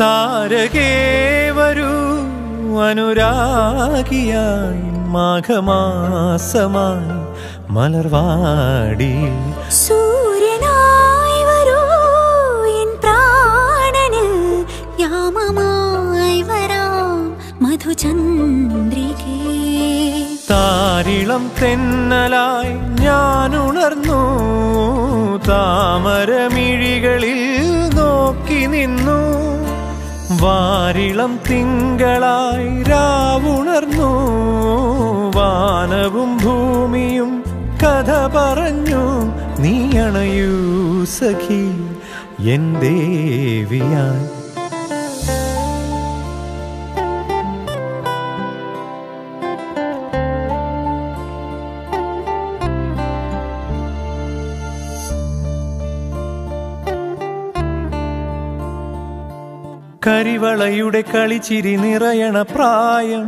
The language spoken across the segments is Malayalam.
താരകേ വരൂ അനുരാഗിയായി മാഘമാസമായി മലർവാടിയിൽ സൂര്യനായി വരൂ എൻ പ്രാണനിൽ യാമമായി വരാം മധുചന്ദ്രികേ താരിളം തെന്നലായി ഞാൻ ഉണർന്നു താമരമിഴികളിൽ നോക്കി നിന്നു വാരിളം തിങ്കളായി രാവുണർന്നു വാനവും ഭൂമിയും കഥ പറഞ്ഞു നീ അണയൂ സഖി എൻ ദേവിയായി കരിവളയുടെ കളിച്ചിരി നിറയണ പ്രായം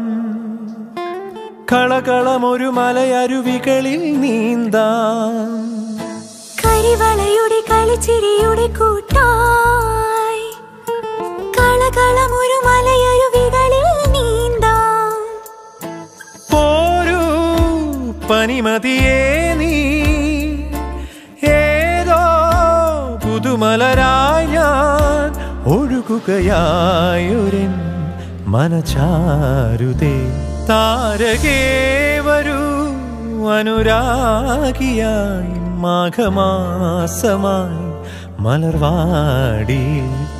കളകളമൊരു മലയരുവികളിൽ നീന്താം കരിവളയുടെ കളിച്ചിരിയുടെ കൂട്ടായി കളകളമൊരു മലയരുവികളിൽ നീന്താം പോരൂ പനിമതിയേ നീ ഏതോ പുതുമലരായി ഞാൻ ഒഴുകുകയായൊരൻ മനചാരുതേ താരകേ വരൂ അനുരാഗിയായി മാഘമാസമായി മലർവാടിയിൽ